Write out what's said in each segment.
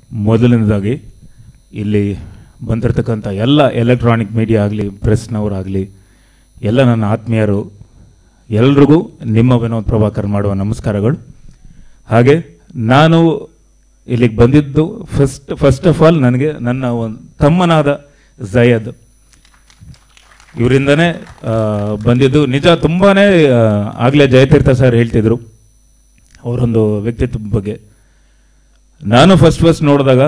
ಮೊದಲನೇದಾಗಿ ಇಲ್ಲಿ ಬಂದಿರತಕ್ಕಂಥ ಎಲ್ಲ ಎಲೆಕ್ಟ್ರಾನಿಕ್ ಮೀಡಿಯಾ ಆಗಲಿ ಪ್ರೆಸ್ನವರಾಗಲಿ ಎಲ್ಲ ನನ್ನ ಆತ್ಮೀಯರು ಎಲ್ರಿಗೂ ನಿಮ್ಮ ವಿನೋದ್ ಪ್ರಭಾಕರ್ ಮಾಡುವ ನಮಸ್ಕಾರಗಳು ಹಾಗೆ ನಾನು ಇಲ್ಲಿಗೆ ಬಂದಿದ್ದು ಫಸ್ಟ್ ಫಸ್ಟ್ ಆಫ್ ಆಲ್ ನನಗೆ ನನ್ನ ಒಂದು ತಮ್ಮನಾದ ಜಯದ್ ಇವರಿಂದನೇ ಆ, ಬಂದಿದ್ದು ನಿಜ ತುಂಬಾನೇ ಆ, ಆಗ್ಲೇ ಜಯತೀರ್ಥ ಸರ್ ಹೇಳ್ತಿದ್ರು ಅವರೊಂದು ವ್ಯಕ್ತಿತ್ವ ಬಗ್ಗೆ ನಾನು ಫಸ್ಟ್ ಫಸ್ಟ್ ನೋಡಿದಾಗ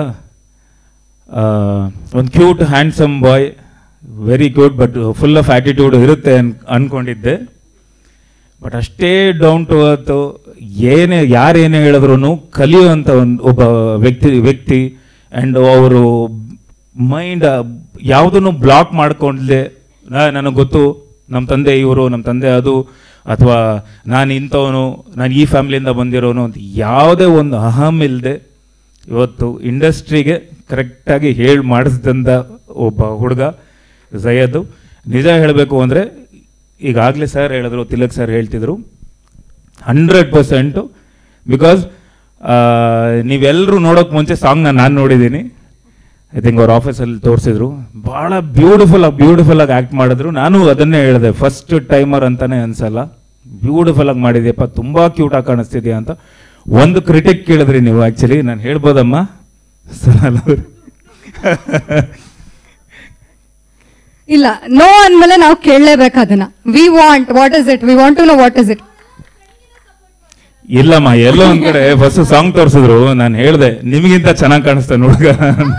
ಒಂದು cute handsome boy very cute but full of attitude ಇರುತ್ತೆ ಅನ್ ಅನ್ಕೊಂಡಿದ್ದೆ ಬಟ್ ಅಷ್ಟೇ ಡೌನ್ ಟು ಅರ್ತ್ ಏನೇ ಯಾರೇನೇ ಹೇಳಿದ್ರು ಕಲಿಯುವಂಥ ಒಂದು ಒಬ್ಬ ವ್ಯಕ್ತಿ ವ್ಯಕ್ತಿ ಆ್ಯಂಡ್ ಅವರು ಮೈಂಡ್ ಯಾವುದನ್ನು ಬ್ಲಾಕ್ ಮಾಡ್ಕೊಂಡ್ಲೆ ನನಗೆ ಗೊತ್ತು ನಮ್ಮ ತಂದೆ ಇವರು ನಮ್ಮ ತಂದೆ ಅದು ಅಥವಾ ನಾನು ಇಂಥವನು ನಾನು ಈ ಫ್ಯಾಮಿಲಿಯಿಂದ ಬಂದಿರೋನು ಅಂತ ಯಾವುದೇ ಒಂದು ಅಹಂ ಇಲ್ಲದೆ ಇವತ್ತು ಇಂಡಸ್ಟ್ರಿಗೆ ಕರೆಕ್ಟಾಗಿ ಹೇಳಿ ಮಾಡಿಸಿದಂಥ ಒಬ್ಬ ಹುಡುಗ ಜಯದ್ದು ನಿಜ ಹೇಳಬೇಕು ಅಂದರೆ ಈಗಾಗಲೇ ಸರ್ ಹೇಳಿದ್ರು ತಿಲಕ್ ಸರ್ ಹೇಳ್ತಿದ್ರು ಹಂಡ್ರೆಡ್ ಪರ್ಸೆಂಟು ಬಿಕಾಸ್ ನೀವೆಲ್ಲರೂ ನೋಡೋಕೆ ಮುಂಚೆ ಸಾಂಗ್ನ ನಾನು ನೋಡಿದ್ದೀನಿ ಐ ಥಿಂಕ್ ಅವ್ರ ಆಫೀಸಲ್ಲಿ ತೋರಿಸಿದ್ರು ಭಾಳ ಬ್ಯೂಟಿಫುಲ್ ಆಗಿ ಬ್ಯೂಟಿಫುಲ್ ಆಗಿ ಆ್ಯಕ್ಟ್ ಮಾಡಿದ್ರು ನಾನು ಅದನ್ನೇ ಹೇಳಿದೆ ಫಸ್ಟ್ ಟೈಮರ್ ಅಂತಾನೆ ಅನ್ಸಲ್ಲ ಬ್ಯೂಟಿಫುಲ್ ಆಗಿ ಮಾಡಿದ್ಯಪ್ಪ ತುಂಬ ಕ್ಯೂಟಾಗಿ ಕಾಣಿಸ್ತಿದ್ಯಾ ಅಂತ ಒಂದು ಕ್ರಿಟಿಕ್ ಕೇಳಿದ್ರಿ ನೀವು ಆ್ಯಕ್ಚುಲಿ ನಾನು ಹೇಳ್ಬೋದಮ್ಮ ಸನಲ್ ಅವ್ರೆ? ಇಲ್ಲ ನೋ ಅಂದ್ಮೇಲೆ ನಾವು ಕೇಳಲೇಬೇಕು ಅದನ್ನ we want what is it we want to know what is it ಇಲ್ಲಮ್ಮ ಎಲ್ಲೋ ಒಂದ್ ಕಡೆ ಫಸ್ಟ್ ಸಾಂಗ್ ತೋರಿಸಿದ್ರು ನಾನು ಹೇಳ್ದೆ ನಿಮಗಿಂತ ಚೆನ್ನಾಗಿ ಕಾಣಿಸ್ತಾನೆ ಹುಡುಗ ಅಂತ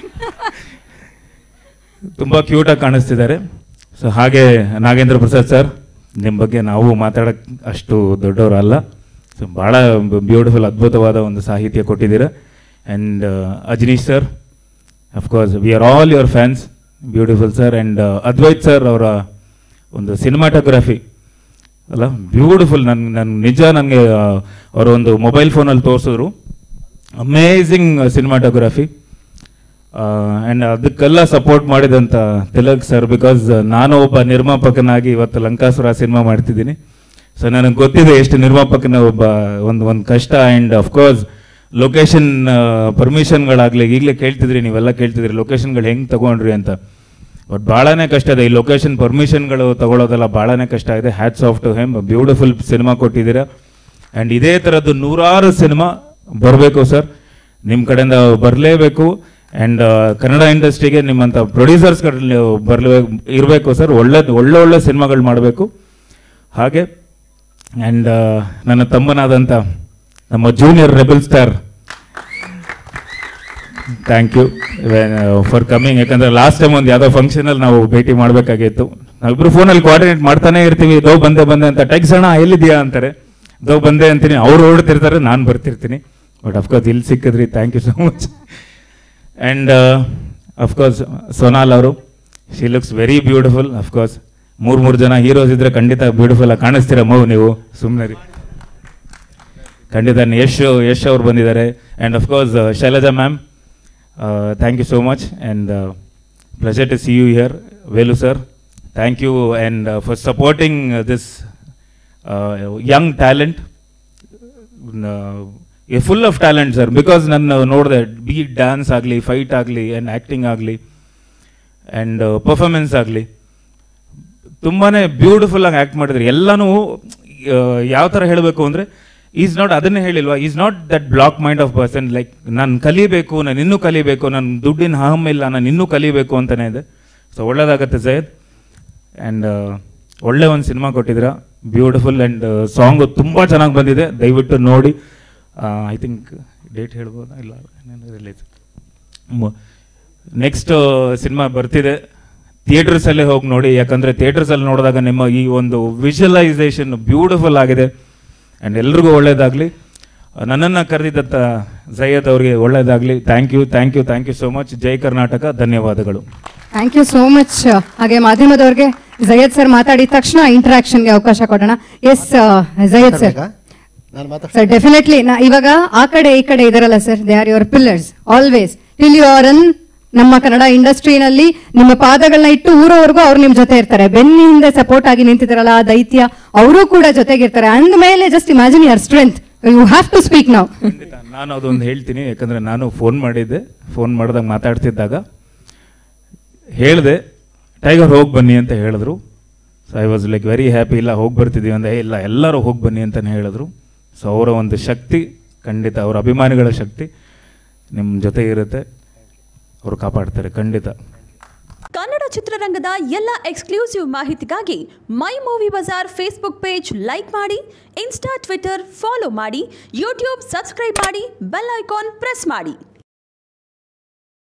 ತುಂಬಾ ಕ್ಯೂಟ್ ಆಗಿ ಕಾಣಿಸ್ತಿದ್ದಾರೆ ಸೊ ಹಾಗೆ ನಾಗೇಂದ್ರ ಪ್ರಸಾದ್ ಸರ್ ನಿಮ್ಮ ಬಗ್ಗೆ ನಾವು ಮಾತಾಡಕ್ ಅಷ್ಟು ದೊಡ್ಡವರು ಅಲ್ಲ ಸೊ ಬಹಳ ಬ್ಯೂಟಿಫುಲ್ ಅದ್ಭುತವಾದ ಒಂದು ಸಾಹಿತ್ಯ ಕೊಟ್ಟಿದ್ದೀರಾ and Ajaneesh sir of course we are all your fans beautiful sir and Advaith sir ಅವರ ಒಂದು ಸಿನಿಮಾಟೋಗ್ರಫಿ ಅಲ್ಲ ಬ್ಯೂಟಿಫುಲ್ ನನ್ ನನ್ ನಿಜ ನನಗೆ ಅವರ ಒಂದು ಮೊಬೈಲ್ ಫೋನಲ್ಲಿ ತೋರಿಸಿದ್ರು ಅಮೇಝಿಂಗ್ ಸಿನಿಮಾಟೋಗ್ರಫಿ ಆ್ಯಂಡ್ ಅದಕ್ಕೆಲ್ಲ ಸಪೋರ್ಟ್ ಮಾಡಿದಂಥ ತಿಲಕ್ ಸರ್ ಬಿಕಾಸ್ ನಾನು ಒಬ್ಬ ನಿರ್ಮಾಪಕನಾಗಿ ಇವತ್ತು ಲಂಕಾಸುರ ಸಿನಿಮಾ ಮಾಡ್ತಿದ್ದೀನಿ ಸೊ ನನಗೆ ಗೊತ್ತಿದೆ ಎಷ್ಟು ನಿರ್ಮಾಪಕನ ಒಬ್ಬ ಒಂದು ಒಂದು ಕಷ್ಟ ಆ್ಯಂಡ್ ಅಫ್ಕೋರ್ಸ್ ಲೊಕೇಶನ್ ಪರ್ಮಿಷನ್ಗಳಾಗಲಿ ಈಗಲೇ ಕೇಳ್ತಿದ್ರಿ ನೀವೆಲ್ಲ ಕೇಳ್ತಿದ್ರಿ ಲೊಕೇಶನ್ಗಳು ಹೆಂಗೆ ತಗೊಂಡ್ರಿ ಅಂತ ಬಟ್ ಭಾಳನೇ ಕಷ್ಟ ಇದೆ ಈ ಲೊಕೇಶನ್ ಪರ್ಮಿಷನ್ಗಳು ತಗೊಳ್ಳೋದೆಲ್ಲ ಭಾಳನೇ ಕಷ್ಟ ಇದೆ hats off to him beautiful cinema ಕೊಟ್ಟಿದ್ದೀರಾ ಆ್ಯಂಡ್ ಇದೇ ಥರದ್ದು ನೂರಾರು ಸಿನಿಮಾ ಬರಬೇಕು ಸರ್ ನಿಮ್ಮ ಕಡೆಯಿಂದ ಬರಲೇಬೇಕು ಆ್ಯಂಡ್ ಕನ್ನಡ ಇಂಡಸ್ಟ್ರಿಗೆ ನಿಮ್ಮಂಥ ಪ್ರೊಡ್ಯೂಸರ್ಸ್ ಕಡೆ ಬರಲೇಬೇಕು ಇರಬೇಕು ಸರ್ ಒಳ್ಳೆ ಒಳ್ಳೆ ಒಳ್ಳೆ ಸಿನಿಮಾಗಳು ಮಾಡಬೇಕು ಹಾಗೆ ಆ್ಯಂಡ್ ನನ್ನ ತಮ್ಮನಾದಂಥ ನಮ್ಮ junior rebel star thank you for coming ಯಾಕಂದ್ರೆ ಲಾಸ್ಟ್ ಟೈಮ್ ಒಂದು ಯಾವುದೋ ಫಂಕ್ಷನಲ್ಲಿ ನಾವು ಭೇಟಿ ಮಾಡಬೇಕಾಗಿತ್ತು ನಾವಿಬ್ರು ಫೋನಲ್ಲಿ ಕೋಆರ್ಡಿನೇಟ್ ಮಾಡ್ತಾನೆ ಇರ್ತೀವಿ ದೋ ಬಂದೆ ಬಂದೆ ಅಂತ ಟೆಕ್ಸ್ ಅಣ್ಣ ಎಲ್ಲಿದೆಯಾ ಅಂತಾರೆ ದೋ ಬಂದೆ ಅಂತೀನಿ ಅವ್ರು ಓಡ್ತಿರ್ತಾರೆ ನಾನು ಬರ್ತಿರ್ತೀನಿ ಬಟ್ ಅಫ್ಕೋರ್ಸ್ ಇಲ್ಲಿ ಸಿಕ್ಕಿದ್ರಿ thank you so much and of course Sonal ಅವರು she looks very beautiful of course ಮೂರು ಮೂರು ಜನ ಹೀರೋಸ್ ಇದ್ರೆ ಖಂಡಿತ ಬ್ಯೂಟಿಫುಲ್ ಆಗಿ ಕಾಣಿಸ್ತೀರ ಮಗು ನೀವು ಸುಮ್ಮನೆ ರೀ ಖಂಡಿತ ಯಶ್ ಯಶ್ ಅವ್ರು ಬಂದಿದ್ದಾರೆ and of course Shailaja ma'am thank you so much and pleasure to see you here Velu sir thank you and for supporting this young talent full of talent sir because ನಾನು ನೋಡಿದೆ ಬಿ ಡ್ಯಾನ್ಸ್ ಆಗಲಿ ಫೈಟ್ ಆಗಲಿ ಆ್ಯಂಡ್ ಆ್ಯಕ್ಟಿಂಗ್ ಆಗಲಿ and performance ಆಗಲಿ ತುಂಬಾ beautiful ಆಗಿ act ಮಾಡಿದ್ರು ಎಲ್ಲನೂ ಯಾವ ಥರ ಹೇಳಬೇಕು ಅಂದರೆ ಈಸ್ ನಾಟ್ ಅದನ್ನೇ ಹೇಳಿಲ್ವಾ is not that black mind of person like ನಾನು ಕಲಿಬೇಕು ನಾನು ಇನ್ನೂ ಕಲಿಬೇಕು ನನ್ನ ದುಡ್ಡಿನ ಅಹಂ ಇಲ್ಲ ನಾನು ಇನ್ನೂ ಕಲಿಬೇಕು ಅಂತಲೇ ಇದೆ ಸೊ ಒಳ್ಳೇದಾಗತ್ತೆ ಜಯದ್ ಆ್ಯಂಡ್ ಒಳ್ಳೆ ಒಂದು ಸಿನಿಮಾ ಕೊಟ್ಟಿದ್ದೀರಾ ಬ್ಯೂಟಿಫುಲ್ ಆ್ಯಂಡ್ ಸಾಂಗು ತುಂಬ ಚೆನ್ನಾಗಿ ಬಂದಿದೆ ದಯವಿಟ್ಟು ನೋಡಿ ಐ ಥಿಂಕ್ ಡೇಟ್ ಹೇಳ್ಬೋದಾ ಇಲ್ಲ ರಿಲೀಸ್ ನೆಕ್ಸ್ಟ್ ಸಿನಿಮಾ ಬರ್ತಿದೆ ಥಿಯೇಟರ್ಸಲ್ಲೇ ಹೋಗಿ ನೋಡಿ ಯಾಕಂದರೆ ಥಿಯೇಟರ್ಸಲ್ಲಿ ನೋಡಿದಾಗ ನಿಮ್ಮ ಈ ಒಂದು ವಿಜುವಲೈಸೇಷನ್ ಬ್ಯೂಟಿಫುಲ್ ಆಗಿದೆ ಆ್ಯಂಡ್ ಎಲ್ರಿಗೂ ಒಳ್ಳೇದಾಗಲಿ ನನ್ನನ್ನು ಕರೆದಿದ್ದಂಥ ಜಯದ್ ಅವರಿಗೆ ಒಳ್ಳೇದಾಗಲಿ thank you thank you thank you so much ಜೈ ಕರ್ನಾಟಕ ಧನ್ಯವಾದಗಳು ಥ್ಯಾಂಕ್ ಯು ಸೋ ಮಚ್ ಹಾಗೆ ಮಾಧ್ಯಮದವ್ರಿಗೆ ಜಯದ್ ಸರ್ ಮಾತಾಡಿದ ತಕ್ಷಣ ಇಂಟರಾಕ್ಷನ್ಗೆ ಅವಕಾಶ ಕೊಡೋಣ ಎಸ್ ಜಯದ್ ಸರ್ ನಾನು ಮಾತಾಡ್ತೀನಿ ಸರ್ ಡೆಫಿನೆಟ್ಲಿ ಇವಾಗ ಆ ಕಡೆ ಈ ಕಡೆ ಇದಾರಲ್ಲ sir they are your pillars always till you are ಅನ್ ನಮ್ಮ ಕನ್ನಡ ಇಂಡಸ್ಟ್ರಿನಲ್ಲಿ ನಿಮ್ಮ ಪಾದಗಳನ್ನ ಇಟ್ಟು ಊರವರೆಗೂ ಅವ್ರು ನಿಮ್ ಜೊತೆ ಇರ್ತಾರೆ ಬೆನ್ನಿಂದ ಸಪೋರ್ಟ್ ಆಗಿ ನಿಂತಿದ್ದಾರಲ್ಲ ಆ ದೈತ್ಯ ಅವರು ಕೂಡ ಜೊತೆಗಿರ್ತಾರೆ ಅಂದ ಮೇಲೆ just imagine your strength you have to speak ನಾವು ಖಂಡಿತ ನಾನು ಅದೊಂದು ಹೇಳ್ತೀನಿ ಯಾಕಂದರೆ ನಾನು ಫೋನ್ ಮಾಡಿದ್ದೆ ಫೋನ್ ಮಾಡಿದಾಗ ಮಾತಾಡ್ತಿದ್ದಾಗ ಹೇಳಿದೆ ಟೈಗರ್ ಹೋಗಿ ಬನ್ನಿ ಅಂತ ಹೇಳಿದ್ರು so I was like very happy ಇಲ್ಲ ಹೋಗಿ ಬರ್ತಿದ್ದೀವಿ ಅಂದರೆ ಇಲ್ಲ ಎಲ್ಲರೂ ಹೋಗಿ ಬನ್ನಿ ಅಂತಲೇ ಹೇಳಿದ್ರು ಸೊ ಅವರ ಒಂದು ಶಕ್ತಿ ಖಂಡಿತ ಅವರ ಅಭಿಮಾನಿಗಳ ಶಕ್ತಿ ನಿಮ್ಮ ಜೊತೆ ಇರುತ್ತೆ ಅವರು ಕಾಪಾಡ್ತಾರೆ ಖಂಡಿತ ಕನ್ನಡ ಚಿತ್ರರಂಗದ ಎಲ್ಲ ಎಕ್ಸ್ಕ್ಲೂಸಿವ್ ಮಾಹಿತಿಗಾಗಿ my movie bazaar Facebook page like ಮಾಡಿ ಇನ್ಸ್ಟಾ ಟ್ವಿಟರ್ ಫಾಲೋ ಮಾಡಿ ಯೂಟ್ಯೂಬ್ ಸಬ್ಸ್ಕ್ರೈಬ್ ಮಾಡಿ ಬೆಲ್ ಐಕಾನ್ ಪ್ರೆಸ್ ಮಾಡಿ